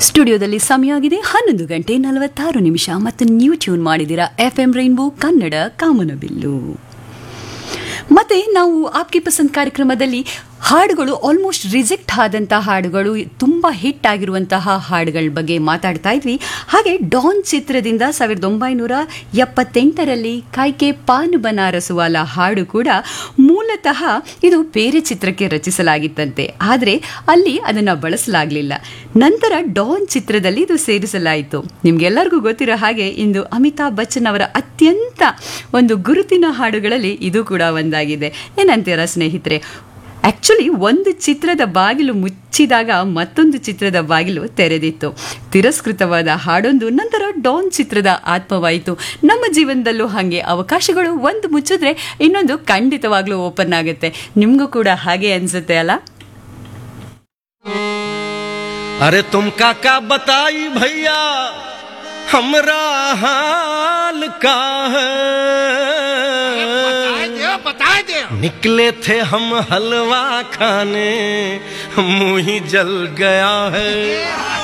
ಸ್ಟುಡಿಯೋದಲ್ಲಿ ಸಮಯ ಆಗಿದೆ ಹನ್ನೊಂದು ಗಂಟೆ ನಲವತ್ತಾರು ನಿಮಿಷ ಮತ್ತು ನ್ಯೂ ಟ್ಯೂನ್ ಮಾಡಿದಿರ ಎಫ್ ಎಂ ರೈನ್ಬೋ ಕನ್ನಡ ಕಾಮನಬಿಲ್ಲು ಮತ್ತೆ ನಾವು ಆಪ್ಗೆ ಪಸಂದ್ ಕಾರ್ಯಕ್ರಮದಲ್ಲಿ ಹಾಡುಗಳು ಆಲ್ಮೋಸ್ಟ್ ರಿಜೆಕ್ಟ್ ಆದಂತಹ ಹಾಡುಗಳು ತುಂಬ ಹಿಟ್ ಆಗಿರುವಂತಹ ಹಾಡುಗಳ ಬಗ್ಗೆ ಮಾತಾಡ್ತಾ ಇದ್ವಿ ಹಾಗೆ ಡಾನ್ ಚಿತ್ರದಿಂದ ಸಾವಿರದ ಒಂಬೈನೂರ ಎಪ್ಪತ್ತೆಂಟರಲ್ಲಿ ಕಾಯ್ಕೆ ಪಾನ್ ಬನಾರಸುವಾಲ ಹಾಡು ಕೂಡ ಮೂಲತಃ ಇದು ಬೇರೆ ಚಿತ್ರಕ್ಕೆ ರಚಿಸಲಾಗಿತ್ತಂತೆ ಆದರೆ ಅಲ್ಲಿ ಅದನ್ನು ಬಳಸಲಾಗಲಿಲ್ಲ ನಂತರ ಡಾನ್ ಚಿತ್ರದಲ್ಲಿ ಇದು ಸೇರಿಸಲಾಯಿತು ನಿಮ್ಗೆಲ್ಲರಿಗೂ ಗೊತ್ತಿರೋ ಹಾಗೆ ಇಂದು ಅಮಿತಾಬ್ ಬಚ್ಚನ್ ಅವರ ಅತ್ಯಂತ ಒಂದು ಗುರುತಿನ ಹಾಡುಗಳಲ್ಲಿ ಇದು ಕೂಡ ಒಂದಾಗಿದೆ ಏನಂತೀರ ಸ್ನೇಹಿತರೆ ಆಕ್ಚುಲಿ ಒಂದು ಚಿತ್ರದ ಬಾಗಿಲು ಮುಚ್ಚಿದಾಗ ಮತ್ತೊಂದು ಚಿತ್ರದ ಬಾಗಿಲು ತೆರೆದಿತ್ತು ತಿರಸ್ಕೃತವಾದ ಹಾಡೊಂದು ನಂತರ ಡಾನ್ ಚಿತ್ರದ ಆತ್ಮವಾಯಿತು ನಮ್ಮ ಜೀವನದಲ್ಲೂ ಹಾಗೆ ಅವಕಾಶಗಳು ಒಂದು ಮುಚ್ಚಿದ್ರೆ ಇನ್ನೊಂದು ಖಂಡಿತವಾಗ್ಲೂ ಓಪನ್ ಆಗುತ್ತೆ ನಿಮಗೂ ಕೂಡ ಹಾಗೆ ಅನ್ಸುತ್ತೆ ಅಲ್ಲ अरे तुम काका बताई भैया हमरा हाल का है दे बता दे निकले थे हम हलवा खाने मुंह ही जल गया है